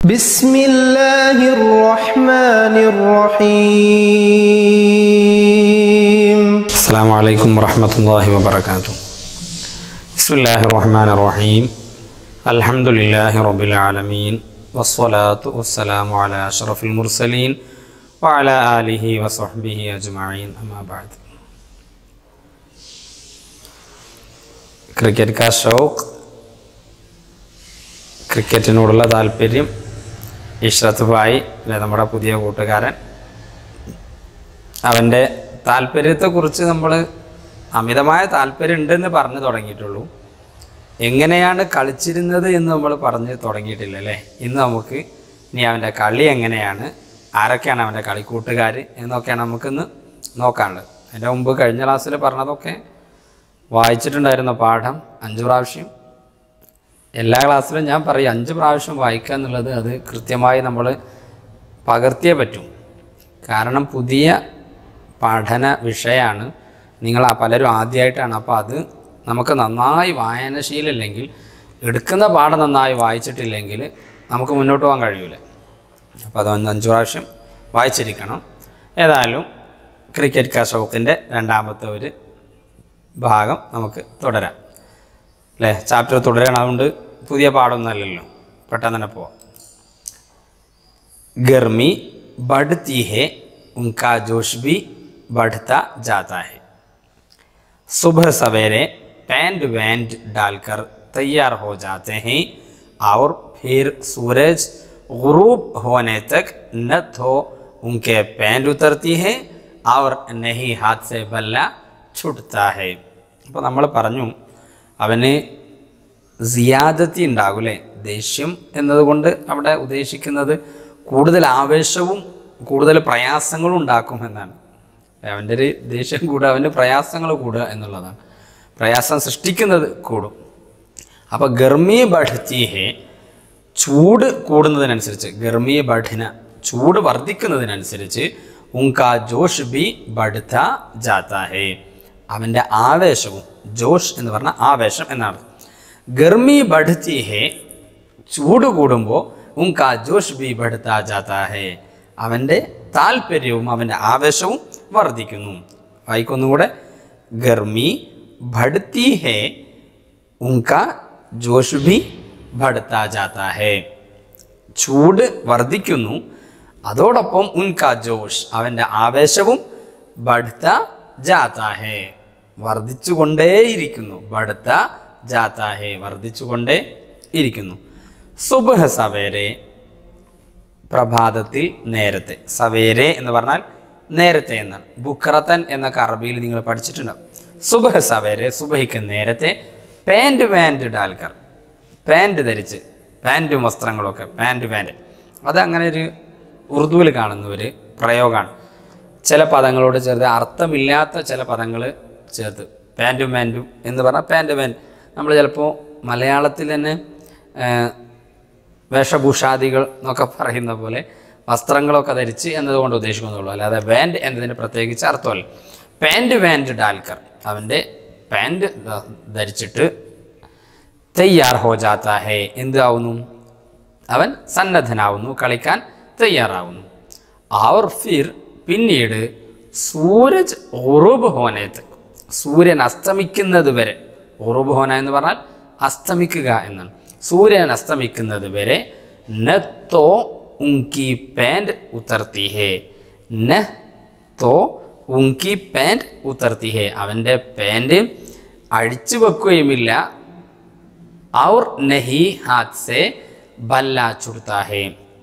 بسم الله الرحمن الرحيم السلام عليكم ورحمة الله وبركاته بسم الله الرحمن الرحيم الحمد لله رب العالمين والصلاة والسلام على أشرف المرسلين وعلى آله وصحبه أجمعين أما بعد cricket കാ ഷൗക്ക് ക്രിക്കറ്റിനോടുള്ള താല്പര്യം ഇഷ്റത്ത് ഭായി അല്ലെ നമ്മുടെ പുതിയ കൂട്ടുകാരൻ അവൻ്റെ താല്പര്യത്തെക്കുറിച്ച് നമ്മൾ അമിതമായ താല്പര്യം ഉണ്ടെന്ന് പറഞ്ഞു തുടങ്ങിയിട്ടുള്ളൂ എങ്ങനെയാണ് കളിച്ചിരുന്നത് എന്ന് നമ്മൾ പറഞ്ഞ് തുടങ്ങിയിട്ടില്ല അല്ലേ ഇന്ന് നമുക്ക് ഇനി അവൻ്റെ കളി എങ്ങനെയാണ് ആരൊക്കെയാണ് അവൻ്റെ കളിക്കൂട്ടുകാർ എന്നൊക്കെയാണ് നമുക്കിന്ന് നോക്കാനുള്ളത് അതിൻ്റെ മുമ്പ് കഴിഞ്ഞ ക്ലാസ്സിൽ പറഞ്ഞതൊക്കെ വായിച്ചിട്ടുണ്ടായിരുന്ന പാഠം അഞ്ച് പ്രാവശ്യം എല്ലാ ക്ലാസ്സിലും ഞാൻ പറയും അഞ്ച് പ്രാവശ്യം വായിക്കുക എന്നുള്ളത് അത് കൃത്യമായി നമ്മൾ പകർത്തിയേ പറ്റും കാരണം പുതിയ പഠന വിഷയമാണ് നിങ്ങൾ ആ പലരും ആദ്യമായിട്ടാണ് അപ്പോൾ അത് നമുക്ക് നന്നായി വായനശീലമില്ലെങ്കിൽ എടുക്കുന്ന പാഠം നന്നായി വായിച്ചിട്ടില്ലെങ്കിൽ നമുക്ക് മുന്നോട്ട് പോകാൻ കഴിയില്ല അപ്പോൾ അത് ഒന്ന് അഞ്ച് പ്രാവശ്യം വായിച്ചിരിക്കണം ഏതായാലും ക്രിക്കറ്റ് കഷൗക്കിൻ്റെ രണ്ടാമത്തെ ഒരു ഭാഗം നമുക്ക് തുടരാം അല്ലേ ചാപ്റ്റർ തുടരണം അതുകൊണ്ട് പുതിയ പാഠമൊന്നുമല്ലല്ലോ പെട്ടെന്ന് തന്നെ പോവാം गर्मी बढ़ती है उनका जोश भी बढ़ता जाता है सुबह सवेरे पैंट वैंट डालकर तैयार हो जाते हैं और फिर सूरज गुरूब होने तक न तो उनके पैंट उतरती है और न ही हाथ से बल्ला छूटता है അപ്പോൾ നമ്മൾ പറഞ്ഞു അവന് സിയാദത്തി ഉണ്ടാകൂലേ ദേഷ്യം എന്നതുകൊണ്ട് അവിടെ ഉദ്ദേശിക്കുന്നത് കൂടുതൽ ആവേശവും കൂടുതൽ പ്രയാസങ്ങളും ഉണ്ടാക്കും എന്നാണ് അവൻ്റെ ഒരു ദേഷ്യം കൂടുക അവൻ്റെ പ്രയാസങ്ങൾ കൂടുക എന്നുള്ളതാണ് പ്രയാസം സൃഷ്ടിക്കുന്നത് കൂടും അപ്പോൾ ഗർമി ബഡ്ത്തി ഹേ ചൂട് കൂടുന്നതിനനുസരിച്ച് ഗർമി ബഠിന ചൂട് വർദ്ധിക്കുന്നതിനനുസരിച്ച് ഉങ്കാ ജോഷ് ബി ബഡ്ത ജാത്ത ഹേ അവൻ്റെ ആവേശവും ജോഷ് എന്ന് പറഞ്ഞ ആവേശം എന്നാണ് ഗർമി ബഡ്ത്തി ഹേ ചൂട് കൂടുമ്പോൾ ഉങ്കാ ജോഷ് ബി ബഡ്ത ജാത്ത ഹേ അവൻ്റെ താല്പര്യവും അവൻ്റെ ആവേശവും വർദ്ധിക്കുന്നു വായിക്കൊന്നുകൂടെ ഗർമി ബഡ്ത്തി ഹേ ഉങ്കാ ജോഷ് ബി ബഡ്ത ജാത്ത ഹേ ചൂട് വർദ്ധിക്കുന്നു അതോടൊപ്പം ഉൻകാ ജോഷ് അവൻ്റെ ആവേശവും ബഡ്ത ജാത്ത ഹേ വർദ്ധിച്ചുകൊണ്ടേയിരിക്കുന്നു ബഡ്ത ജാത്ത ഹേ വർദ്ധിച്ചുകൊണ്ടേ ഇരിക്കുന്നു സുബഹ സവേരെ പ്രഭാതത്തിൽ നേരത്തെ സവേരെ എന്ന് പറഞ്ഞാൽ നേരത്തെ എന്നാണ് ബുക്രത്തൻ എന്നൊക്കെ അറബിയിൽ നിങ്ങൾ പഠിച്ചിട്ടുണ്ടാവും സുബഹ സവേരെ സുബഹിക്ക് നേരത്തെ പാൻറ് വാൻഡ് ഡാൽക്കർ പാൻറ് ധരിച്ച് പാൻറ്റും വസ്ത്രങ്ങളൊക്കെ പാൻറ് പാൻറ് അതങ്ങനെ ഒരു ഉറുദുവിൽ കാണുന്ന ഒരു പ്രയോഗമാണ് ചില പദങ്ങളോട് ചേർത്ത് അർത്ഥമില്ലാത്ത ചില പദങ്ങൾ ചേർത്ത് പാൻറ്റും പാൻറ്റും എന്ന് പറഞ്ഞാൽ പാൻറ് പാൻറ് നമ്മൾ ചിലപ്പോൾ മലയാളത്തിൽ തന്നെ ആ, വേഷഭൂഷാദികൾ എന്നൊക്കെ പറയുന്ന പോലെ വസ്ത്രങ്ങളൊക്കെ ധരിച്ച് എന്നതുകൊണ്ട് ഉദ്ദേശിക്കുന്നുള്ളൂ അല്ലാതെ വാൻഡ് എന്നതിന് പ്രത്യേകിച്ച് അർത്ഥമല്ല പാൻറ് വാൻഡ് ഡാൽക്കർ അവൻ്റെ പാൻറ് ധരിച്ചിട്ട് തയ്യാർ ഹോ ജാത്ത ഹേ എന്താവുന്നു അവൻ സന്നദ്ധനാവുന്നു കളിക്കാൻ തയ്യാറാവുന്നു അവർ ഫിർ പിന്നീട് സൂരജ് ഉറുബ് ഹോനേത്ത് സൂര്യൻ അസ്തമിക്കുന്നത് വരെ ഉറുബ് ഹോന എന്ന് പറഞ്ഞാൽ അസ്തമിക്കുക എന്നാണ് സൂര്യൻ അസ്തമിക്കുന്നത് വരെ ന തോ ഉങ്കി പാൻറ് ഉത്തർത്തി ഹേ ന തോ ഉങ്കി പാൻറ് ഉത്തർത്തി ഹേ അവൻ്റെ പാൻറ് അഴിച്ചു വെക്കുകയുമില്ല और नहीं हाथ से ബല്ല ചുടുത്താ ഹേ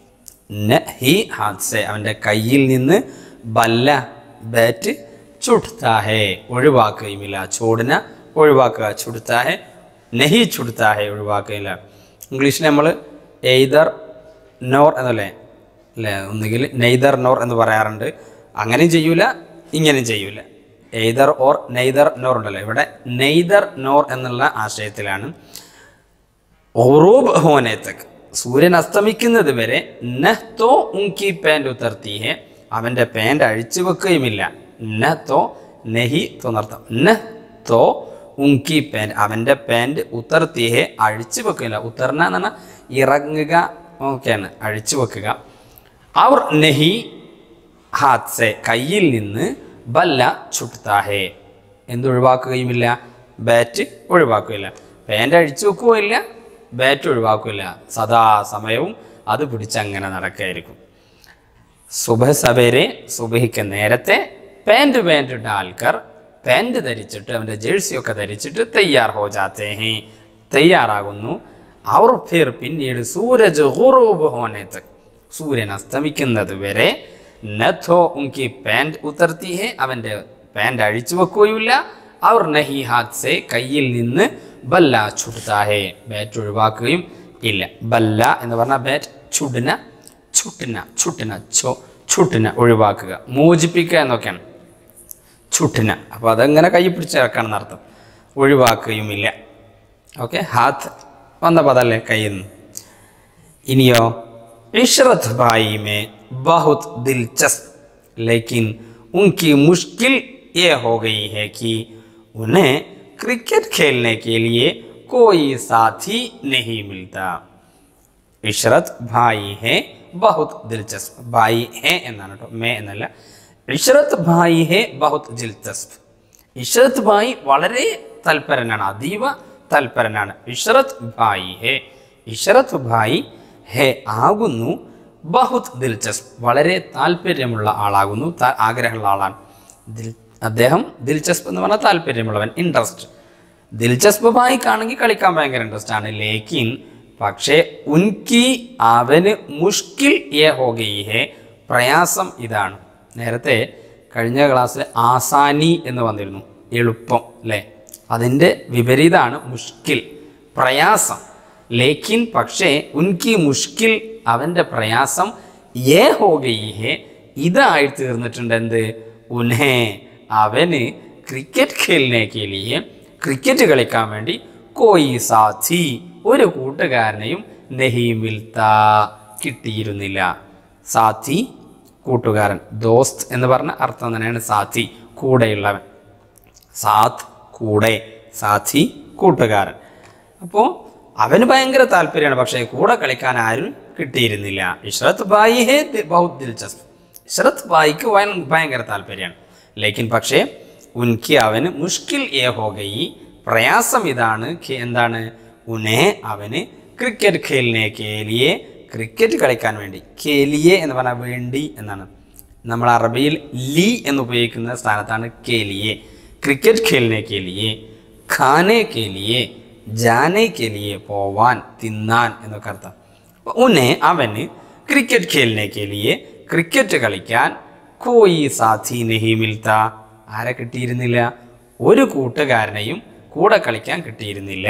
നഹി ഹാത്ത് സെ അവൻ്റെ കയ്യിൽ നിന്ന് ബല്ല ബാറ്റ് ചുടുത്താ ഹേ ഒഴിവാക്കുകയുമില്ല ചൂടിനെ ഒഴിവാക്കുക ചുടുത്താ ഹേ നഹി ചുടുത്താ ഹേ ഒഴിവാക്കുകയില്ല ഇംഗ്ലീഷിൽ നമ്മൾ എയ്തർ നോർ എന്നല്ലേ അല്ലേ ഒന്നുകിൽ നെയ്തർ നോർ എന്ന് പറയാറുണ്ട് അങ്ങനെയും ചെയ്യൂല ഇങ്ങനെയും ചെയ്യൂല എയ്തർ ഓർ നെയ്തർ നോർ ഉണ്ടല്ലോ ഇവിടെ നെയ്തർ നോർ എന്നുള്ള ആശയത്തിലാണ് ഒറൂബ് ഹോനെ തക് സൂര്യൻ അസ്തമിക്കുന്നത് വരെ നഹ്തോ ഉങ്കി പാൻറ് ഉത്തർത്തി ഹെ അവൻ്റെ പാൻറ് അഴിച്ചു വെക്കുകയുമില്ല നഹ്തോ നെഹി തോന്നർത്ഥം നഹ്തോ ഉങ്കി പാൻറ് അവൻ്റെ പാൻറ് ഉത്തർത്തി ഹെ അഴിച്ചു വെക്കുകയില്ല ഉത്തർന എന്ന് പറഞ്ഞാൽ ഇറങ്ങുക ഓക്കെയാണ് അഴിച്ചു വെക്കുക അവർ നെഹി ഹാത്ത് സെ കയ്യിൽ നിന്ന് ബല്ല ചുട്ടാഹേ എന്തൊഴിവാക്കുകയുമില്ല ബാറ്റ് ഒഴിവാക്കുകയില്ല പാൻ്റ് അഴിച്ചു വെക്കുകയില്ല ബാറ്റ് ഒഴിവാക്കുകയില്ല സദാ സമയവും അത് പിടിച്ചങ്ങനെ നടക്കുകയായിരിക്കും സുബഹ സവേരെ സുബഹിക്ക് നേരത്തെ പാൻറ് പാൻറ് ഡാൽക്കർ പാൻറ് ധരിച്ചിട്ട് അവൻ്റെ ജേഴ്സിയൊക്കെ ധരിച്ചിട്ട് തയ്യാർ ഹോ ജാത്തേ ഹേ തയ്യാറാകുന്നു അവർ ഫിർ പിന്നീട് സൂരജ് ഹുറൂബ് ഹോനെ തക് സൂര്യൻ അസ്തമിക്കുന്നത് വരെ നഥോ ഉങ്കി പാൻറ് ഉത്തർത്തി ഹേ അവൻ്റെ പാൻറ് അഴിച്ചു വെക്കുകയില്ല അവർ നഹി ഹാത്ത് സെ കയ്യിൽ നിന്ന് ബല്ല ചുട്ടാഹേ ബാറ്റ് ഒഴിവാക്കുകയും ഇല്ല ബല്ല എന്ന് പറഞ്ഞാൽ ബാറ്റ് ചുടിന ചുട്ടിന ചുട്ടിന ചോ ചുട്ടിന ഒഴിവാക്കുക മോചിപ്പിക്കുക എന്നൊക്കെയാണ് ചുട്ടിന അപ്പോൾ അതങ്ങനെ കൈ പിടിച്ച് ഇറക്കണം അർത്ഥം ഒഴിവാക്കുകയുമില്ല ഓക്കെ ഹാത്ത് വന്ന പദല്ലേ കയ്യിൽ നിന്ന് ഇനിയോ इशरत भाई में बहुत दिलचस्प लेकिन उनकी मुश्किल ये हो गई है कि उन्हें क्रिकेट खेलने के लिए कोई साथी नहीं मिलता ഇഷ്റത്ത് ഭായി ഹേ ബഹുത് ദിൽചസ്പ് ഭായി ഹേ എന്നാണ് കേട്ടോ മേ എന്നല്ല ഇഷ്റത്ത് ഭായി ഹേ ബഹുത് ദിൽചസ്പ് ഇഷ്റത്ത് ഭായി വളരെ തൽപരനാണ് അതീവ തൽപരനാണ് ഇഷ്റത്ത് ഭായി ഹേ ഇഷ്റത്ത് ഭായി ഹേ ആകുന്നു ബഹുത് ദിൽചസ്പ് വളരെ താല്പര്യമുള്ള ആളാകുന്നു താ- ആഗ്രഹമുള്ള ആളാണ് ദിൽ അദ്ദേഹം ദിൽചസ്പ് എന്ന് പറഞ്ഞാൽ താല്പര്യമുള്ളവൻ ഇൻട്രസ്റ്റ് ദിൽചസ്പ് ഭായിക്കാണെങ്കിൽ കളിക്കാൻ ഭയങ്കര ഇൻട്രസ്റ്റ് ആണ് ലേക്കിൻ പക്ഷേ ഉൻകി അവന് മുഷ്കിൽ ഏ ഹോഗയി ഹേ പ്രയാസം ഇതാണ് നേരത്തെ കഴിഞ്ഞ ക്ലാസ്സിൽ ആസാനി എന്ന് വന്നിരുന്നു എളുപ്പം അല്ലേ അതിൻ്റെ വിപരീതമാണ് മുഷ്കിൽ പ്രയാസം ലേക്കിൻ പക്ഷേ ഉൻകി മുഷ്കിൽ അവൻ്റെ പ്രയാസം ഏ ഹോഗയി ഹേ ഇതായി തീർന്നിട്ടുണ്ട് എന്ത് ഉൻഹേ അവന് ക്രിക്കറ്റ് ഖേലിനെ ലിയെ ക്രിക്കറ്റ് കളിക്കാൻ വേണ്ടി കോയി സാഥി ഒരു കൂട്ടുകാരനെയും നഹി മിൽത്ത കിട്ടിയിരുന്നില്ല സാഥി കൂട്ടുകാരൻ ദോസ്ത് എന്ന് പറഞ്ഞ അർത്ഥം തന്നെയാണ് സാഥി കൂടെയുള്ളവൻ സാത്ത് കൂടെ സാഥി കൂട്ടുകാരൻ അപ്പോൾ അവന് ഭയങ്കര താല്പര്യമാണ് പക്ഷേ കൂടെ കളിക്കാൻ ആരും കിട്ടിയിരുന്നില്ല ഇഷ്റത്ത് ബായി ഹേ ദി- ബഹുത് ദിൽചസ്പ് ഇഷ്റത്ത് ബായിക്ക് ഭയ- ഭയങ്കര താല്പര്യമാണ് ലേക്കിൻ പക്ഷേ ഉൻക്ക് അവന് മുഷ്കിൽ ഏ ഹോഗയി പ്രയാസം ഇതാണ് ഖേ- എന്താണ് ഉനെ അവന് ക്രിക്കറ്റ് ഖേലിനെ കേലിയെ ക്രിക്കറ്റ് കളിക്കാൻ വേണ്ടി കേലിയെ എന്ന് പറഞ്ഞാൽ വേണ്ടി എന്നാണ് നമ്മൾ അറബിയിൽ ലീ എന്ന് ഉപയോഗിക്കുന്ന സ്ഥാനത്താണ് കേലിയെ ക്രിക്കറ്റ് ഖേലിനെ കേലിയെ ഖാനെ കേലിയെ ജാനെ കേലിയെ പോവാൻ തിന്നാൻ എന്നൊക്കെ അർത്ഥം അപ്പോൾ ഉന്നെ അവന് ക്രിക്കറ്റ് ഖേലിനെ കേലിയെ ക്രിക്കറ്റ് കളിക്കാൻ കോയി സാഥി നഹി മിൽത്ത ആരെ കിട്ടിയിരുന്നില്ല ഒരു കൂട്ടുകാരനെയും കൂടെ കളിക്കാൻ കിട്ടിയിരുന്നില്ല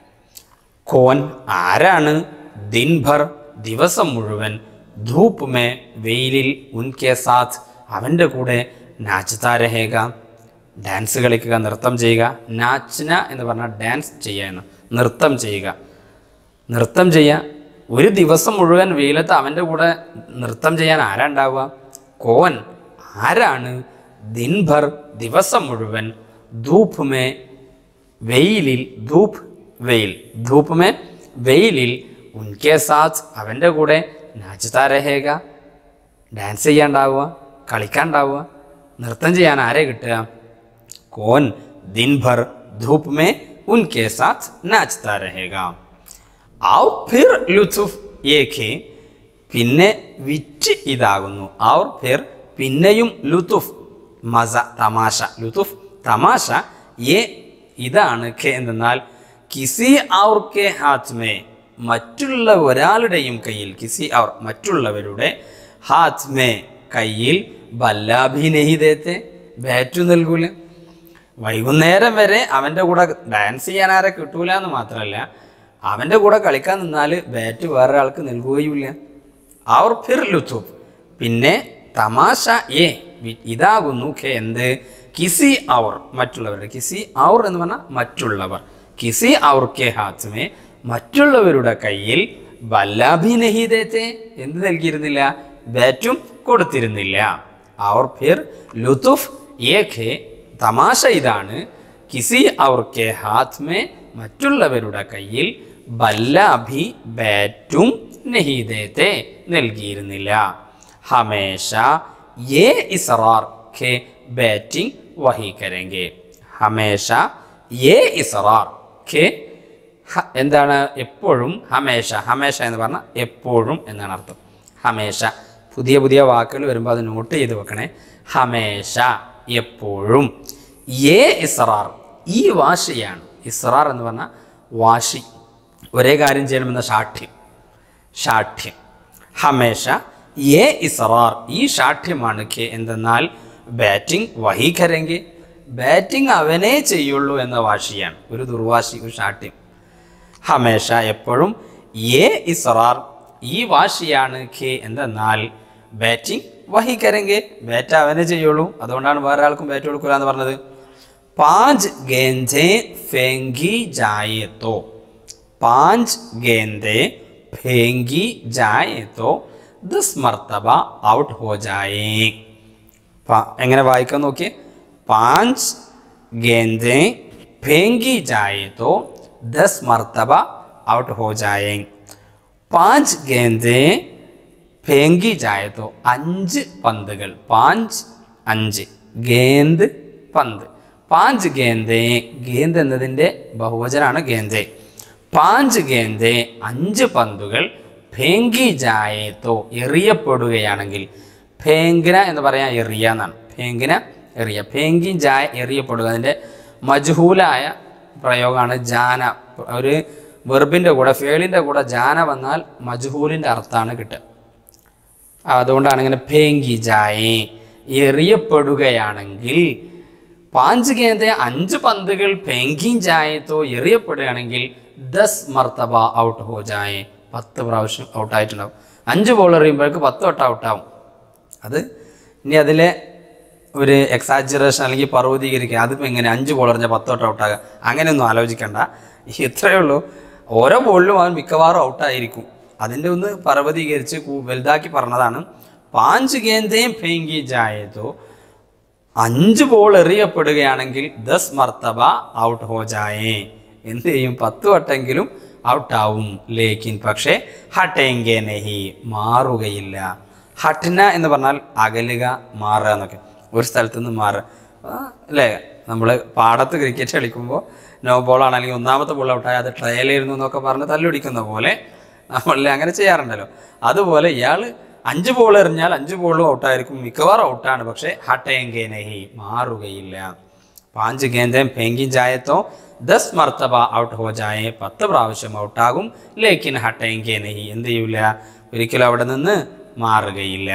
കോൻ ആരാണ് ദിൻഭർ ദിവസം മുഴുവൻ ധൂപ്പ് മേ വെയിലിൽ ഉൻകെ സാത്ത് അവൻ്റെ കൂടെ നാച്ചുതാ രഹേക ഡാൻസ് കളിക്കുക നൃത്തം ചെയ്യുക നാച്ന എന്ന് പറഞ്ഞാൽ ഡാൻസ് ചെയ്യുക എന്ന് നൃത്തം ചെയ്യുക നൃത്തം ചെയ്യാൻ ഒരു ദിവസം മുഴുവൻ വെയിലത്ത് അവൻ്റെ കൂടെ നൃത്തം ചെയ്യാൻ ആരാ ഉണ്ടാവുക കോൻ ആരാണ് ദിൻഭർ ദിവസം മുഴുവൻ ധൂപ്പ് മേ വെയിലിൽ ധൂപ്പ് വെയിൽ ധൂപ്പ് മേ വെയിലിൽ ഉൻകെ സാത്ത് അവൻ്റെ കൂടെ നാച്ചുതാ രഹേക ഡാൻസ് ചെയ്യാണ്ടാവുക കളിക്കാണ്ടാവുക നൃത്തം ചെയ്യാൻ ആരെ കിട്ടുക കോൻ दिन भर धूप में उनके साथ नाचता रहेगा ഔ ഫിർ ലുത്തുഫ് ഏഖെ പിന്നെ വിറ്റ് ഇതാകുന്നു ഔർ ഫിർ പിന്നെയും ലുത്തുഫ് മസ തമാശ ലുത്തുഫ് തമാശ ഏ ഇതാണ് ഖെ എന്തെന്നാൽ കിസി ഔർ കെ ഹാത്ത് മേ മറ്റുള്ള ഒരാളുടെയും കയ്യിൽ കിസി ഔർ മറ്റുള്ളവരുടെ ഹാത്ത് മേ കയ്യിൽ ബല്ലാഭി നെഹിദേത്തെ ബാറ്റു നൽകൂല വൈകുന്നേരം വരെ അവൻ്റെ കൂടെ ഡാൻസ് ചെയ്യാൻ ആരെ കിട്ടൂല എന്ന് മാത്രമല്ല അവൻ്റെ കൂടെ കളിക്കാൻ നിന്നാൽ ബാറ്റ് വേറെ ആൾക്ക് നൽകുകയുമില്ല അവർ ഫിർ ലുത്തുഫ് പിന്നെ തമാശ ഏ വി- ഇതാകുന്നു ഖെ എന്ത് കിസി അവർ മറ്റുള്ളവരുടെ കിസി അവർ എന്ന് പറഞ്ഞാൽ മറ്റുള്ളവർ കിസി അവർ കെ ഹാത്മേ മറ്റുള്ളവരുടെ കയ്യിൽ ബല്ലാഭി നഹീദേത്തെ എന്ത് നൽകിയിരുന്നില്ല ബാറ്റും കൊടുത്തിരുന്നില്ല അവർ ഫിർ ലുത്തുഫ് ഏ ഖെ തമാശ ഇതാണ് കിസി അവർക്ക് ഹാത്ത് മേ മറ്റുള്ളവരുടെ കയ്യിൽ ബല്ലാഭി ബാറ്റും നഹി ദേത്തെ നൽകിയിരുന്നില്ല ഹമേഷ യേ ഇസ്റാർ ഖെ ബാറ്റിംഗ് വഹി കരെങ്കെ ഹമേഷ യേ ഇസ്റാർ ഖെ ഹ- എന്താണ് എപ്പോഴും ഹമേഷ ഹമേഷ എന്ന് പറഞ്ഞാൽ എപ്പോഴും എന്നാണ് അർത്ഥം ഹമേഷ പുതിയ പുതിയ വാക്കുകൾ വരുമ്പോൾ അത് നോട്ട് ചെയ്ത് വെക്കണേ ഹമേഷ എപ്പോഴും ഏ ഇസ്റാർ ഈ വാശിയാണ് ഇസ്റാർ എന്ന് പറഞ്ഞാൽ വാശി ഒരേ കാര്യം ചെയ്യണമെന്ന സാഠ്യം ഷാഠ്യം ഹമേഷ ഏ ഇസ്റാർ ഈ ഷാഠ്യമാണ് ഖെ എന്തെന്നാൽ ബാറ്റിംഗ് വഹിക്കരെങ്കിൽ ബാറ്റിംഗ് അവനേ ചെയ്യുള്ളൂ എന്ന വാശിയാണ് ഒരു ദുർവാശി ഒരു ഷാഠ്യം ഹമേഷ എപ്പോഴും ഏ ഇസ്റാർ ഈ വാശിയാണ് ഖെ എന്തെന്നാൽ ബാറ്റിംഗ് വഹിക്കരെങ്കിൽ ബാറ്റ് അവനെ ചെയ്യുള്ളൂ അതുകൊണ്ടാണ് വേറെ ആൾക്കും ബാറ്റ് കൊടുക്കില്ല എന്ന് പറഞ്ഞത് പാഞ്ച് ഗേന്ദേ ഫെങ്കി ജായേ തോ പാഞ്ച് ഗേന്ദേ ഫെങ്കി ജായേ തോ ദസ് മർത്തബ ഔട്ട് ഹോ ജായേ പ- എങ്ങനെ വായിക്കാൻ നോക്കിയേ പാഞ്ച് ഗേന്ദേ ഫേങ്കി ജായേ തോ ദസ് മർത്തബ ഔട്ട് ഹോ ജായേ പാഞ്ച് ഗേന്ദേ ഫേങ്കി ജായേ തോ അഞ്ച് പന്തുകൾ പാഞ്ച് അഞ്ച് ഗേന്ദ് പന്ത് പാഞ്ച് ഗേന്ദേ ഗേന്ദ് എന്നതിൻ്റെ ബഹുവചനാണ് ഗേന്ദേ പാഞ്ച് ഗേന്ദേ അഞ്ച് പന്തുകൾ ഫേങ്കി ജായേത്തോ എറിയപ്പെടുകയാണെങ്കിൽ ഫേങ്കിന എന്ന് പറയാൻ എറിയ എന്നാണ് ഫേങ്കിന എറിയ ഫേങ്കി ജായ എറിയപ്പെടുക അതിൻ്റെ മജ്ഹൂലായ പ്രയോഗമാണ് ജാന ഒരു വെർബിൻ്റെ കൂടെ ഫേളിൻ്റെ കൂടെ ജാന വന്നാൽ മജ്ഹൂലിൻ്റെ അർത്ഥമാണ് കിട്ടുക അതുകൊണ്ടാണ് ഇങ്ങനെ ഫേങ്കി ജായേ എറിയപ്പെടുകയാണെങ്കിൽ പാഞ്ച് കേന്ദ്ര അഞ്ച് പന്തുകൾ ഫേങ്കി ജായത്തോ എറിയപ്പെടുകയാണെങ്കിൽ ദസ് മർത്തബ ഔട്ട് ഹോ ജായേ പത്ത് പ്രാവശ്യം ഔട്ടായിട്ടുണ്ടാവും അഞ്ച് ബോൾ എറിയുമ്പോഴേക്ക് പത്ത് വട്ടം ഔട്ടാവും അത് ഇനി അതിലെ ഒരു എക്സാജറേഷൻ അല്ലെങ്കിൽ പർവ്വതീകരിക്കുക അതിപ്പോൾ എങ്ങനെ അഞ്ച് ബോൾ എറിഞ്ഞാൽ പത്ത് വട്ടം ഔട്ടാകുക അങ്ങനെയൊന്നും ആലോചിക്കണ്ട ഇത്രയേ ഉള്ളൂ ഓരോ ബോളിലും അവൻ മിക്കവാറും ഔട്ടായിരിക്കും അതിൻ്റെ ഒന്ന് പർവ്വതീകരിച്ച് കൂ- വലുതാക്കി പറഞ്ഞതാണ് പാഞ്ച് ഗേന്ദയും ഫെങ്കി ജായതോ അഞ്ച് ബോൾ എറിയപ്പെടുകയാണെങ്കിൽ ദസ് മർത്തബ ഔട്ട് ഹോ ജായേ എന്ത് ചെയ്യും പത്ത് വട്ടെങ്കിലും ഔട്ടാവും ലേക്കിൻ പക്ഷേ ഹട്ടേങ്കെ നെഹി മാറുകയില്ല ഹട്ന എന്ന് പറഞ്ഞാൽ അകലുക മാറുക എന്നൊക്കെ ഒരു സ്ഥലത്ത് നിന്ന് മാറുക ആ, അല്ലേ നമ്മൾ പാടത്ത് ക്രിക്കറ്റ് കളിക്കുമ്പോൾ നോ ബോൾ ആണെങ്കിൽ ഒന്നാമത്തെ ബോൾ ഔട്ടായി അത് ട്രയലായിരുന്നു എന്നൊക്കെ പറഞ്ഞ് തല്ലുടിക്കുന്ന പോലെ നമ്മളിൽ അങ്ങനെ ചെയ്യാറുണ്ടല്ലോ അതുപോലെ ഇയാൾ അഞ്ച് ബോൾ എറിഞ്ഞാൽ അഞ്ച് ബോളും ഔട്ടായിരിക്കും മിക്കവാറും ഔട്ടാണ് പക്ഷേ ഹട്ടേങ്കെ നെഹി മാറുകയില്ല പാഞ്ച് ഗേന്ദം ഫെങ്കിൻ ജായത്തോ ദസ് മർത്തബ ഔട്ട് ഹോ ജായേ പത്ത് പ്രാവശ്യം ഔട്ടാകും ലേക്കിൻ ഹട്ടേങ്കെ നെഹി എന്ത് ചെയ്യൂല ഒരിക്കലും അവിടെ നിന്ന് മാറുകയില്ല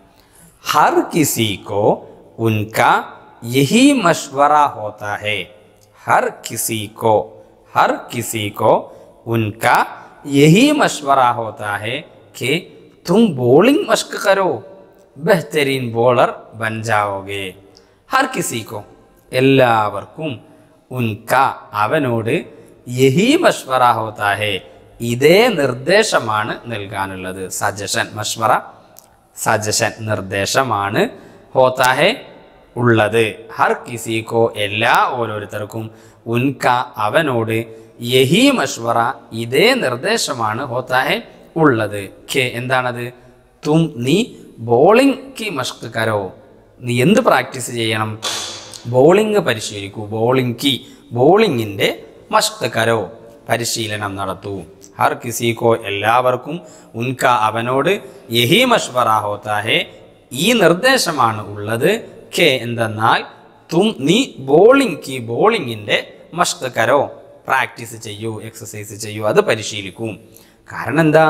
हर किसी को उनका यही मशवरा होता है हर किसी को हर किसी को उनका यही मशवरा होता है कि तुम बॉलिंग मश्क करो बेहतरीन बॉलर बन जाओगे हर किसी को എല്ലാവർക്കും ഉൻക അവനോട് യഹി മഷ്വറ ഹോത്താ ഹേ ഇതേ നിർദ്ദേശമാണ് നൽകാനുള്ളത് സജഷൻ മഷ്വറ സജഷൻ നിർദ്ദേശമാണ് ഹോത്താഹെ ഉള്ളത് ഹർ കിസിക്കോ എല്ലാ ഓരോരുത്തർക്കും ഉൻക അവനോട് യഹി മഷ്വറ ഇതേ നിർദ്ദേശമാണ് ഹോത്താഹെ ഉള്ളത് ഖെ എന്താണത് തും നീ ബോളിംഗ് കി മഷ്ക് കരോ നീ എന്ത് പ്രാക്ടീസ് ചെയ്യണം ബോളിംഗ് പരിശീലിക്കൂ ബോളിംഗ് കി ബോളിങ്ങിൻ്റെ മഷ്ക് കരോ പരിശീലനം നടത്തൂ ഹർ കിസിക്കോ എല്ലാവർക്കും ഉൻക അവനോട് യഹി മഷ്വറ ഹോത്താ ഹേ ഈ നിർദ്ദേശമാണ് ഉള്ളത് കെ എന്തെന്നാൽ തും നീ ബോളിംഗ് കി ബോളിങ്ങിൻ്റെ മഷ്ക് കരോ പ്രാക്ടീസ് ചെയ്യൂ എക്സസൈസ് ചെയ്യൂ അത് പരിശീലിക്കും കാരണം എന്താ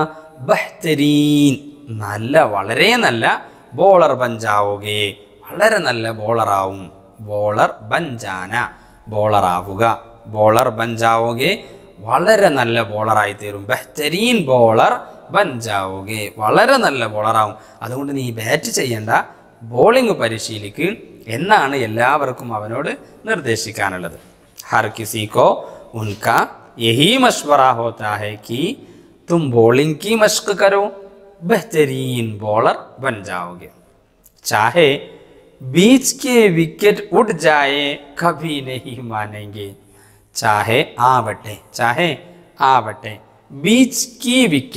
ബഹ്തരീൻ നല്ല വളരെ നല്ല ബോളർ ബഞ്ചാവുകയെ വളരെ നല്ല ബോളറാവും ബോളർ ബഞ്ചാന ബോളറാവുക ബോളർ ബഞ്ചാവുകയെ വളരെ നല്ല ബോളറായി തീരും ബെഹ്തരീൻ ബോളർ ബഞ്ചാവുകയെ വളരെ നല്ല ബോളറാവും അതുകൊണ്ട് നീ ബാറ്റ് ചെയ്യേണ്ട ബോളിംഗ് പരിശീലിക്ക് എന്നാണ് എല്ലാവർക്കും അവനോട് നിർദ്ദേശിക്കാനുള്ളത് ഹർ കിസി കോ ഉൻക യഹി മഷ്വറ ഹോത്താ ഹെ കി തും ബോളിംഗ് की मश्क करो बेहतरीन बॉलर बन जाओगे चाहे बीच के विकेट उठ जाए कभी नहीं मानेंगे चाहे ആവട്ടെ चाहे ആവട്ടെ ബീച്ച് की विकेट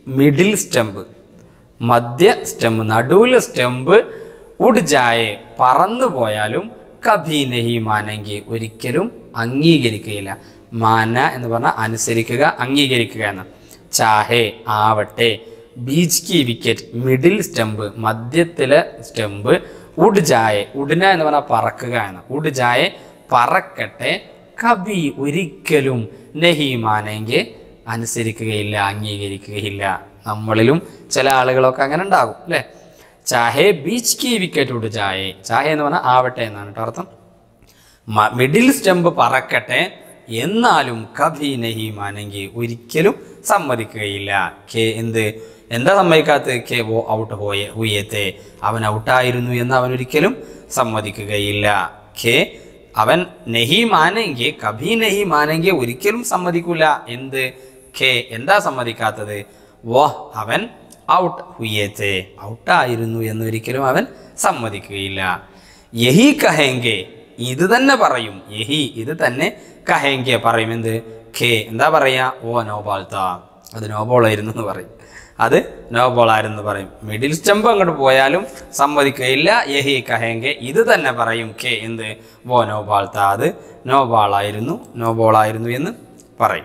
മിഡിൽ സ്റ്റെമ്പ് മധ്യ സ്റ്റെമ്പ് നടുവിലെ സ്റ്റെമ്പ് ഉഡ്ജായെ പറന്നു പോയാലും കഭി നഹി മാനെങ്കി ഒരിക്കലും അംഗീകരിക്കുകയില്ല മാന എന്ന് പറഞ്ഞാൽ അനുസരിക്കുക അംഗീകരിക്കുക എന്ന് ചാഹെ ആവട്ടെ ബീച്ച് കി വിക്കറ്റ് മിഡിൽ സ്റ്റെമ്പ് മധ്യത്തിലെ സ്റ്റെമ്പ് ഉഡ്ജായെ ഉഡ്ന എന്ന് പറഞ്ഞാൽ പറക്കുക എന്ന് ഉഡ്ജായെ പറക്കട്ടെ കബി ഒരിക്കലും നഹി മാനെങ്കിൽ അനുസരിക്കുകയില്ല അംഗീകരിക്കുകയില്ല നമ്മളിലും ചില ആളുകളൊക്കെ അങ്ങനെ ഉണ്ടാകും അല്ലേ ചാഹെ ബീച്ച് കി വിക്കറ്റ് ഉഡ് ചാഹെ ചാഹെ എന്ന് പറഞ്ഞാൽ ആവട്ടെ എന്നാണ് കേട്ടോ അർത്ഥം മ- മിഡിൽ സ്റ്റെമ്പ് പറക്കട്ടെ എന്നാലും കഭി നഹി മാനെങ്കിൽ ഒരിക്കലും സമ്മതിക്കുകയില്ല കെ എന്ത് എന്താ സമ്മതിക്കാത്ത കെ ഓ ഔട്ട് ഹോയെ ഹുയത്തെ അവൻ ഔട്ടായിരുന്നു എന്ന് അവൻ ഒരിക്കലും സമ്മതിക്കുകയില്ല കെ അവൻ നെഹി മാനെങ്കിൽ കഭി നെഹി മാനെങ്കിൽ ഒരിക്കലും സമ്മതിക്കൂല എന്ത് കെ എന്താ സമ്മതിക്കാത്തത് വോ അവൻ ഔട്ട് ഹുയേത്തെ ഔട്ടായിരുന്നു എന്നൊരിക്കലും അവൻ സമ്മതിക്കുകയില്ല യഹി കഹെങ്കെ ഇത് തന്നെ പറയും യഹി ഇത് തന്നെ കഹെങ്കെ പറയും എന്ത് ഖേ എന്താ പറയാ ഓ നോബാൾത്ത അത് നോബോളായിരുന്നു എന്ന് പറയും അത് നോബോളായിരുന്നു പറയും മിഡിൽ സ്റ്റെമ്പ് അങ്ങോട്ട് പോയാലും സമ്മതിക്കുകയില്ല യഹി കഹെങ്കെ ഇത് തന്നെ പറയും ഖേ എന്ത് ഓ നോബാൾത്ത അത് നോബാളായിരുന്നു നോബോളായിരുന്നു എന്ന് പറയും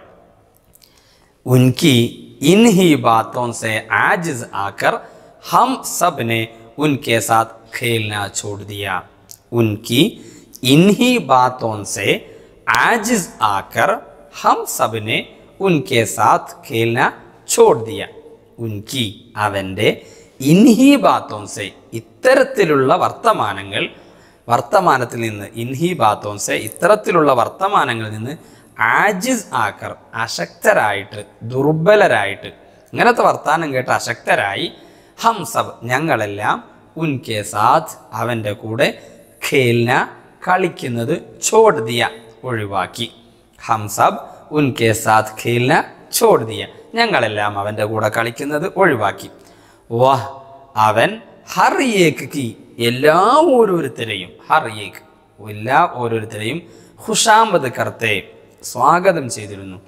उनकी इन्हीं बातों से आजिज आकर हम सब ने उनके साथ खेलना छोड़ दिया उनकी इन्हीं बातों से आजिज आकर हम सब ने उनके साथ खेलना छोड़ दिया ഉൻകി അവൻ്റെ ഇൻഹി ബാത്തോൻസെ ഇത്തരത്തിലുള്ള വർത്തമാനങ്ങൾ വർത്തമാനത്തിൽ നിന്ന് ഇൻഹി ബാത്തോൻസെ ഇത്തരത്തിലുള്ള വർത്തമാനങ്ങളിൽ നിന്ന് ആജിസ് ആക്കർ അശക്തരായിട്ട് ദുർബലരായിട്ട് ഇങ്ങനത്തെ വർത്താനം കേട്ട് അശക്തരായി ഹം സബ് ഞങ്ങളെല്ലാം ഉൻകെ സാത്ത് അവൻ്റെ കൂടെ ഖേൽന കളിക്കുന്നത് ചോട് ദിയ ഒഴിവാക്കി ഹം സബ് ഉൻകെ സാത്ത് ഖേൽന ചോട് ദിയ ഞങ്ങളെല്ലാം അവൻ്റെ കൂടെ കളിക്കുന്നത് ഒഴിവാക്കി വാഹ് അവൻ ഹർ ഏക്ക് കി എല്ലാ ഓരോരുത്തരെയും ഹർ ഏക്ക് എല്ലാ ഓരോരുത്തരെയും ഹുഷാമത് കർത്തെ സ്വാഗതം ചെയ്തിരുന്നു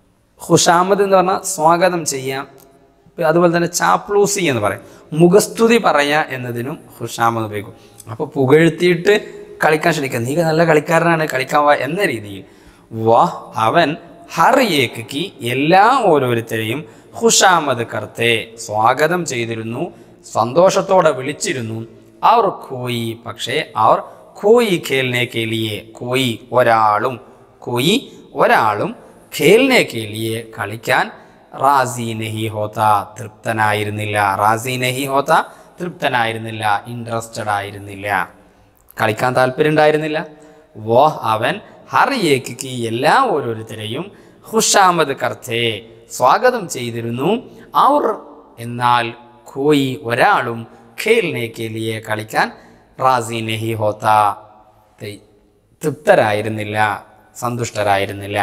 ഹുഷാമത് എന്ന് പറഞ്ഞാൽ സ്വാഗതം ചെയ്യാം ഇപ്പൊ അതുപോലെ തന്നെ ചാപ്ലൂസി എന്ന് പറയും മുഖസ്തുതി പറയാ എന്നതിനും ഹുഷാമത് ഉപയോഗിക്കും അപ്പോൾ പുകഴ്ത്തിയിട്ട് കളിക്കാൻ ശ്രമിക്കുക നീ നല്ല കളിക്കാരനാണ് കളിക്കാൻ വാ എന്ന രീതിയിൽ വാ അവൻ ഹർ ഏക്ക് കി എല്ലാ ഓരോരുത്തരെയും ഹുഷാമത് കർത്തെ സ്വാഗതം ചെയ്തിരുന്നു സന്തോഷത്തോടെ വിളിച്ചിരുന്നു അവർ കോയി പക്ഷേ അവർ കോയി ഖേലിനെ കേലിയെ കോയി ഒരാളും കോയി ഒരാളും ഖേലിനെ കേലിയെ കളിക്കാൻ റാസി നഹി ഹോത്ത തൃപ്തനായിരുന്നില്ല റാസി നഹി ഹോത്ത തൃപ്തനായിരുന്നില്ല ഇൻട്രസ്റ്റഡ് ആയിരുന്നില്ല കളിക്കാൻ താല്പര്യം ഉണ്ടായിരുന്നില്ല വോ അവൻ ഹർ ഏക്ക് എല്ലാ ഓരോരുത്തരെയും ഹുഷാമത് കർത്തേ സ്വാഗതം ചെയ്തിരുന്നു അവർ എന്നാൽ കോയി ഒരാളും ഖേലിനെ കേലിയെ കളിക്കാൻ റാസി നഹി ഹോത്ത തെ- തൃപ്തരായിരുന്നില്ല സന്തുഷ്ടരായിരുന്നില്ല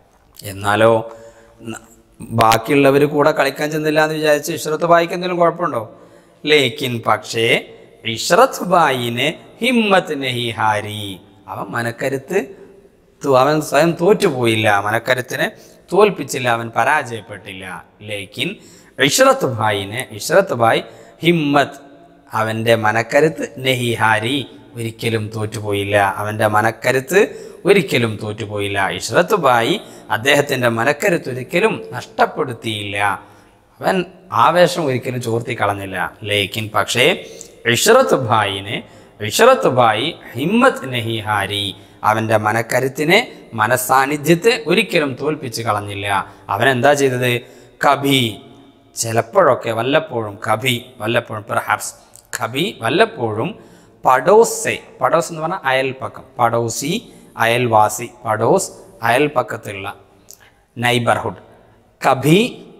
എന്നാലോ ന- ബാക്കിയുള്ളവർ കൂടെ കളിക്കാൻ ചെന്നില്ല എന്ന് വിചാരിച്ച് ഇഷ്റത്ത് ബായിക്ക് എന്തെങ്കിലും കുഴപ്പമുണ്ടോ ലേക്കിൻ പക്ഷേ ഇഷ്റത്ത് ബായിന് ഹിമ്മത്ത് നഹി ഹാരി അവൻ മനക്കരുത്ത് തു- അവൻ സ്വയം തോറ്റുപോയില്ല മനക്കരുത്തിനെ തോൽപ്പിച്ചില്ല അവൻ പരാജയപ്പെട്ടില്ല ലേക്കിൻ ഇഷ്റത്ത് ഭായിന് ഇഷ്റത്ത് ഭായ് ഹിമ്മത്ത് അവൻ്റെ മനക്കരുത്ത് നെഹിഹാരി ഒരിക്കലും തോറ്റുപോയില്ല അവൻ്റെ മനക്കരുത്ത് ഒരിക്കലും തോറ്റുപോയില്ല ഇഷ്റത്ത് ബായി അദ്ദേഹത്തിൻ്റെ മനക്കരുത്ത് ഒരിക്കലും നഷ്ടപ്പെടുത്തിയില്ല അവൻ ആവേശം ഒരിക്കലും ചോർത്തി കളഞ്ഞില്ല ലേക്കിൻ പക്ഷേ ഇഷ്റത്ത് ഭായിനെ ഇഷ്റത്ത് ഭായി ഹിമ്മത്ത് നെഹിഹാരി അവൻ്റെ മനക്കരുത്തിനെ മനസാന്നിധ്യത്തെ ഒരിക്കലും തോൽപ്പിച്ച് കളഞ്ഞില്ല അവൻ എന്താ ചെയ്തത് കഭി ചിലപ്പോഴൊക്കെ വല്ലപ്പോഴും കഭി വല്ലപ്പോഴും പെർഹാപ്സ് കഭി വല്ലപ്പോഴും പടോസെ പടോസ് എന്ന് പറഞ്ഞാൽ അയൽപ്പക്കം പടോസി അയൽവാസി പടോസ് അയൽപ്പക്കത്തുള്ള നൈബർഹുഡ് കഭി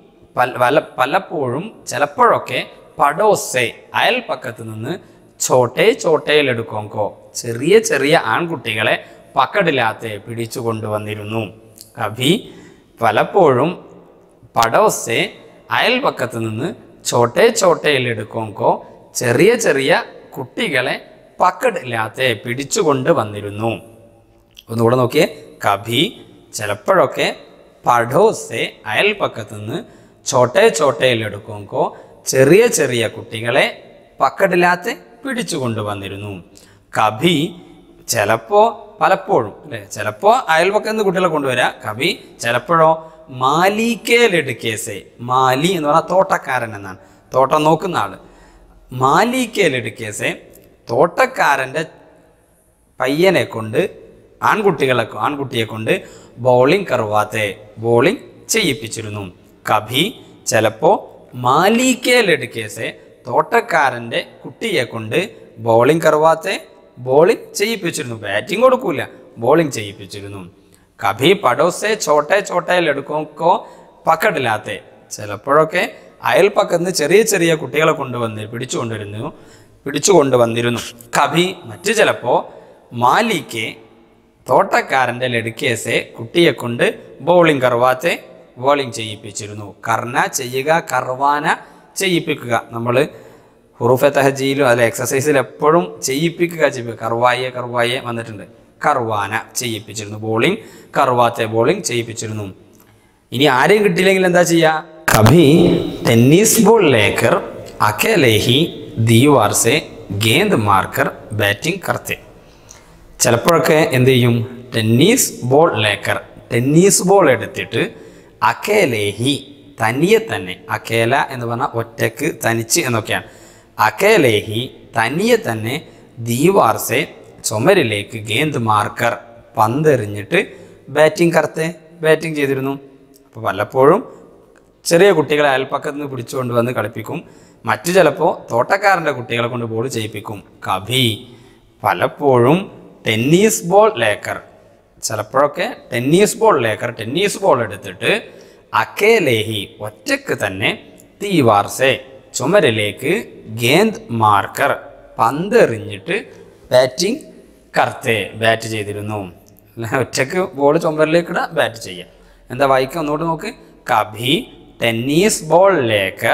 പല വല്ല പലപ്പോഴും ചിലപ്പോഴൊക്കെ പടോസെ അയൽപ്പക്കത്ത് നിന്ന് ചോട്ടെ ചോട്ടയിലെടുക്കോങ്കോ ചെറിയ ചെറിയ ആൺകുട്ടികളെ പക്കടില്ലാത്തെ പിടിച്ചു കൊണ്ടുവന്നിരുന്നു കഭി പലപ്പോഴും പടോസെ അയൽപക്കത്ത് നിന്ന് ചോട്ടെ ചോട്ടയിലെടുക്കോങ്കോ ചെറിയ ചെറിയ കുട്ടികളെ പക്കടില്ലാത്തെ പിടിച്ചുകൊണ്ട് വന്നിരുന്നു ഒന്നുകൂടെ നോക്കിയേ കഭി ചിലപ്പോഴൊക്കെ പടോസെ അയൽപ്പക്കത്ത് നിന്ന് ചോട്ടെ ചോട്ടയിലെടുക്കുമ്പോൾ ചെറിയ ചെറിയ കുട്ടികളെ പക്കടില്ലാത്ത പിടിച്ചു കൊണ്ടുവന്നിരുന്നു കഭി ചിലപ്പോൾ പലപ്പോഴും അല്ലേ ചിലപ്പോൾ അയൽപക്കത്ത് നിന്ന് കുട്ടികളെ കൊണ്ടുവരാം കവി ചിലപ്പോഴോ മാലിക്കേലെടുക്കേസെ മാലി എന്ന് പറഞ്ഞാൽ തോട്ടക്കാരൻ എന്നാണ് തോട്ടം നോക്കുന്ന ആള് മാലിക്കേലെടുക്കേസെ തോട്ടക്കാരൻ്റെ പയ്യനെ കൊണ്ട് ആൺകുട്ടികളെ ആൺകുട്ടിയെ കൊണ്ട് ബോളിംഗ് കറുവാത്തെ ബോളിംഗ് ചെയ്യിപ്പിച്ചിരുന്നു കഭി ചിലപ്പോൾ മാലിക്കേലെടുക്കേസെ തോട്ടക്കാരൻ്റെ കുട്ടിയെ കൊണ്ട് ബോളിംഗ് കറുവാത്തെ ബോളിംഗ് ചെയ്യിപ്പിച്ചിരുന്നു ബാറ്റിംഗ് കൊടുക്കൂല ബോളിംഗ് ചെയ്യിപ്പിച്ചിരുന്നു കഭി പടോസെ ചോട്ടെ ചോട്ടയിലെടുക്കോ പക്കടില്ലാത്തെ ചിലപ്പോഴൊക്കെ അയൽപ്പക്കത്ത് നിന്ന് ചെറിയ ചെറിയ കുട്ടികളെ കൊണ്ടുവന്ന് പിടിച്ചു കൊണ്ടുവരുന്നു പിടിച്ചു കൊണ്ടുവന്നിരുന്നു കഭി മറ്റു ചിലപ്പോൾ മാലിക്ക് തോട്ടക്കാരൻ്റെ ലടുക്കേസെ കുട്ടിയെ കൊണ്ട് ബോളിംഗ് കർവാത്തെ ബോളിംഗ് ചെയ്യിപ്പിച്ചിരുന്നു കർണ ചെയ്യുക കർവാന ചെയ്യിപ്പിക്കുക നമ്മൾ ഹുറൂഫെ തഹജിയിലും അല്ലെ എക്സസൈസിൽ എപ്പോഴും ചെയ്യിപ്പിക്കുക ചെയ്യിപ്പിക്കുക കർവായെ കർവായെ വന്നിട്ടുണ്ട് കർവാന ചെയ്യിപ്പിച്ചിരുന്നു ബോളിംഗ് കർവാത്തെ ബോളിംഗ് ചെയ്യിപ്പിച്ചിരുന്നു ഇനി ആരെയും കിട്ടിയില്ലെങ്കിൽ എന്താ ചെയ്യുക കഭി ടെന്നീസ് ബോൾ ലേക്കർ അക്കേലെ ഹി ദീവാർ സെ ഗേന്ദ് മാർക്കർ ബാറ്റിംഗ് കർത്തെ ചിലപ്പോഴൊക്കെ എന്ത് ചെയ്യും ടെന്നീസ് ബോൾ ലേക്കർ ടെന്നീസ് ബോൾ എടുത്തിട്ട് അക്കേലേഹി തനിയെ തന്നെ അക്കേല എന്ന് പറഞ്ഞാൽ ഒറ്റക്ക് തനിച്ച് എന്നൊക്കെയാണ് അക്കേലേഹി തനിയെ തന്നെ ദീവാർസെ ചുമരിലേക്ക് ഗേന്ദ് മാർക്കർ പന്തെറിഞ്ഞിട്ട് ബാറ്റിംഗ് കർത്തെ ബാറ്റിംഗ് ചെയ്തിരുന്നു അപ്പോൾ പലപ്പോഴും ചെറിയ കുട്ടികളെ അയൽപ്പക്കത്ത് നിന്ന് പിടിച്ചുകൊണ്ട് വന്ന് കളിപ്പിക്കും മറ്റു ചിലപ്പോൾ തോട്ടക്കാരൻ്റെ കുട്ടികളെ കൊണ്ട് ബോൾ ചെയ്യിപ്പിക്കും കഭി പലപ്പോഴും ടെന്നീസ് ബോൾ ലേക്കർ ചിലപ്പോഴൊക്കെ ടെന്നീസ് ബോൾ ലേക്കർ ടെന്നീസ് ബോൾ എടുത്തിട്ട് അക്കേലേഹി ഒറ്റക്ക് തന്നെ തീവാർസെ ചുമരിലേക്ക് ഗേന്ദ് മാർക്കർ പന്തെറിഞ്ഞിട്ട് ബാറ്റിംഗ് കർത്തെ ബാറ്റ് ചെയ്തിരുന്നു അല്ല, ഒറ്റക്ക് ബോൾ ചുമരിലേക്ക് ഇടുക ബാറ്റ് ചെയ്യുക എന്താ വായിക്കുക ഒന്നുകൂടെ നോക്ക് കഭി ടെന്നീസ് ബോൾ ലേക്കർ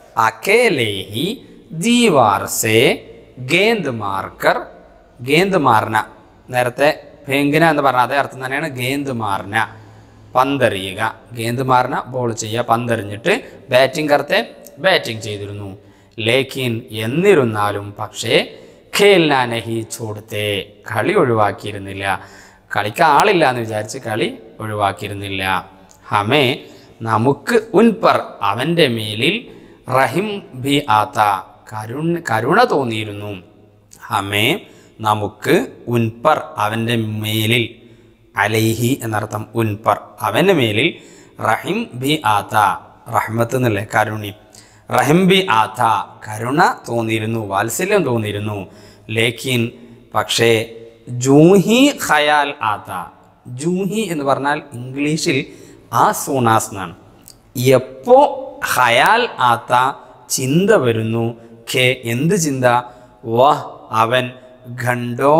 അക്കേലേഹി ദീവാർ സെ ഗേന്ദ് മാർക്കർ ഗേന്ദ് മാർന നേരത്തെ ഭേങ്കിന എന്ന് പറഞ്ഞ അതേ അർത്ഥം തന്നെയാണ് ഗേന്ദ് മാർന പന്തെറിയുക ഗേന്ദ് മാർന ബോൾ ചെയ്യുക പന്തെറിഞ്ഞിട്ട് ബാറ്റിംഗ് കർത്തെ ബാറ്റിംഗ് ചെയ്തിരുന്നു ലേക്കിൻ എന്നിരുന്നാലും പക്ഷേ ഖേൽനാനഹി ചോടത്തെ കളി ഒഴിവാക്കിയിരുന്നില്ല കളിക്കാൻ ആളില്ല എന്ന് വിചാരിച്ച് കളി ഒഴിവാക്കിയിരുന്നില്ല ഹമേ നമുക്ക് ഉൻപർ അവൻ്റെ മേലിൽ റഹിം ബി ആത്ത കരുണ കരുണ തോന്നിയിരുന്നു ഹമേ നമുക്ക് ഉൻപർ അവൻ്റെ മേലിൽ അലൈഹി എന്നർത്ഥം ഉൻപർ അവൻ്റെ മേലിൽ റഹിം ബി ആത്ത റഹ്മത്ത് എന്നല്ലേ കരുണി റഹിം ബി ആത്ത കരുണ തോന്നിയിരുന്നു വാത്സല്യം തോന്നിയിരുന്നു ലേക്കിൻ പക്ഷേ ജൂഹി ഖയാൽ ആത്ത ജൂഹി എന്ന് പറഞ്ഞാൽ ഇംഗ്ലീഷിൽ ആ സൂണാസ് എന്നാണ് എപ്പോ ഖയാൽ ആത്ത ചിന്ത വരുന്നു ഖേ എന്ത് ചിന്ത വഹ് അവൻ ഖണ്ഡോ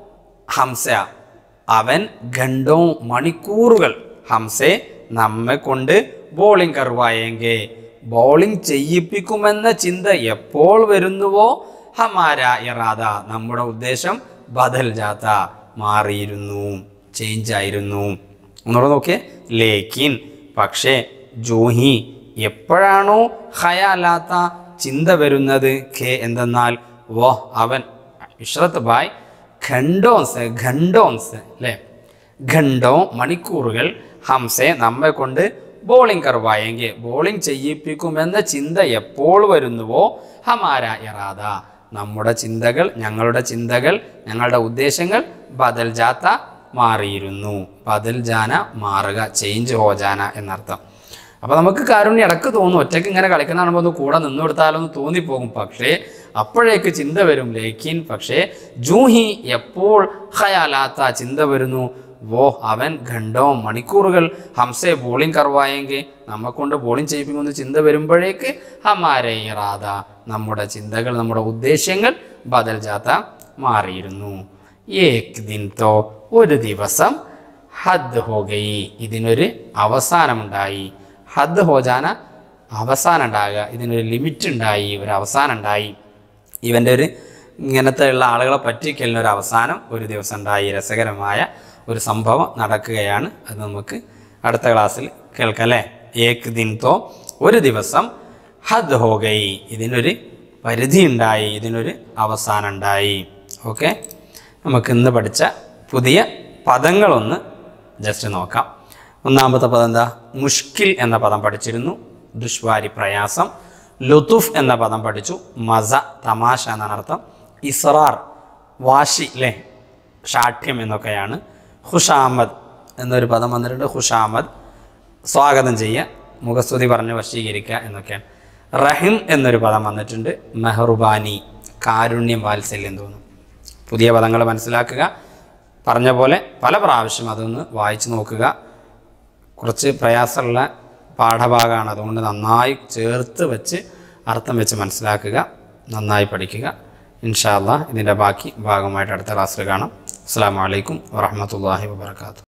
ഹംസ അവൻ ഖണ്ഡോ മണിക്കൂറുകൾ ഹംസെ നമ്മെ കൊണ്ട് ബോളിംഗ് കറുവായെങ്കിൽ ബോളിംഗ് ചെയ്യിപ്പിക്കുമെന്ന ചിന്ത എപ്പോൾ വരുന്നുവോ ഹമാര ഇറാദ നമ്മുടെ ഉദ്ദേശം ബദൽ ജാത്ത മാറിയിരുന്നു ചേഞ്ച് ആയിരുന്നു ഒന്നുകൂടെ നോക്കിയേ ലേക്കിൻ പക്ഷേ ജൂഹി എപ്പോഴാണോ ഹയാലാത്ത ചിന്ത വരുന്നത് ഖേ എന്തെന്നാൽ വോ അവൻ ഇഷ്റത്ത് ബായ് ഖണ്ഡോൻസ് ഖണ്ഡോൻസ് അല്ലേ ഖണ്ഡോ മണിക്കൂറുകൾ ഹംസെ നമ്മെ കൊണ്ട് ബോളിംഗ് കറുവായെങ്കിൽ ബോളിംഗ് ചെയ്യിപ്പിക്കുമെന്ന ചിന്ത എപ്പോൾ വരുന്നുവോ ഹമാര ഇറാദ നമ്മുടെ ചിന്തകൾ ഞങ്ങളുടെ ചിന്തകൾ ഞങ്ങളുടെ ഉദ്ദേശങ്ങൾ ബദൽ ജാത്ത മാറിയിരുന്നു ബദൽ ജാന മാറുക ചേഞ്ച് ഹോജാന എന്നർത്ഥം അപ്പോൾ നമുക്ക് കാരുണ്യം ഇടക്ക് തോന്നും ഒറ്റയ്ക്ക് ഇങ്ങനെ കളിക്കുന്ന കാണുമ്പോൾ ഒന്ന് കൂടെ നിന്ന് കൊടുത്താലൊന്ന് തോന്നിപ്പോകും പക്ഷേ അപ്പോഴേക്ക് ചിന്ത വരും ലേക്കിൻ പക്ഷേ ജൂഹി എപ്പോൾ ഹയാലാത്ത ചിന്ത വരുന്നു വോ അവൻ ഖണ്ഡോ മണിക്കൂറുകൾ ഹംസെ ബോളിംഗ് കർവായെങ്കിൽ നമ്മെ കൊണ്ട് ബോളിംഗ് ചെയ്യിപ്പിക്കുമെന്ന് ചിന്ത വരുമ്പോഴേക്ക് ഹമാരെ ഇറാദ നമ്മുടെ ചിന്തകൾ നമ്മുടെ ഉദ്ദേശ്യങ്ങൾ ബദൽ ജാത്ത മാറിയിരുന്നു ഏക് ദിൻ തോ ഒരു ദിവസം ഹദ് ഹോഗയി ഇതിനൊരു അവസാനമുണ്ടായി ഹദ് ഹോജാന അവസാനം ഉണ്ടാകുക ഇതിനൊരു ലിമിറ്റ് ഉണ്ടായി ഒരു അവസാനം ഉണ്ടായി ഇവൻ്റെ ഒരു ഇങ്ങനത്തെ ഉള്ള ആളുകളെ പറ്റിക്കലിന് ഒരു അവസാനം ഒരു ദിവസം ഉണ്ടായി രസകരമായ ഒരു സംഭവം നടക്കുകയാണ് അത് നമുക്ക് അടുത്ത ക്ലാസ്സിൽ കേൾക്കാം അല്ലേ ഏക് ദിൻ തോ ഒരു ദിവസം ഹദ് ഹോ ഗൈ ഇതിനൊരു പരിധി ഉണ്ടായി ഇതിനൊരു അവസാനം ഉണ്ടായി ഓക്കെ നമുക്ക് ഇന്ന് പഠിച്ച പുതിയ പദങ്ങളൊന്ന് ജസ്റ്റ് നോക്കാം ഒന്നാമത്തെ പദം എന്താ മുഷ്കിൽ എന്ന പദം പഠിച്ചിരുന്നു ദുഷ്വാരി പ്രയാസം ലുത്തുഫ് എന്ന പദം പഠിച്ചു മസ തമാശ എന്നാണ് അർത്ഥം ഇസ്റാർ വാശി അല്ലേ ഷാഠ്യം എന്നൊക്കെയാണ് ഹുഷാമദ് എന്നൊരു പദം വന്നിട്ടുണ്ട് ഹുഷാമദ് സ്വാഗതം ചെയ്യുക മുഖസ്തുതി പറഞ്ഞ് വശീകരിക്കുക എന്നൊക്കെയാണ് റഹിം എന്നൊരു പദം വന്നിട്ടുണ്ട് മെഹറുബാനി കാരുണ്യം വാത്സല്യം തോന്നും പുതിയ പദങ്ങൾ മനസ്സിലാക്കുക പറഞ്ഞ പോലെ പല പ്രാവശ്യം അതൊന്ന് വായിച്ചു നോക്കുക കുറച്ച് പ്രയാസമുള്ള പാഠഭാഗമാണ് അതുകൊണ്ട് നന്നായി ചേർത്ത് വെച്ച് അർത്ഥം വെച്ച് മനസ്സിലാക്കുക നന്നായി പഠിക്കുക ഇൻഷാല്ല ഇതിൻ്റെ ബാക്കി ഭാഗമായിട്ട് അടുത്ത ക്ലാസ്സിൽ കാണാം അസ്സാം വലൈക്കും വാഹമത്തല്ലാഹി വാബർക്കാത്തു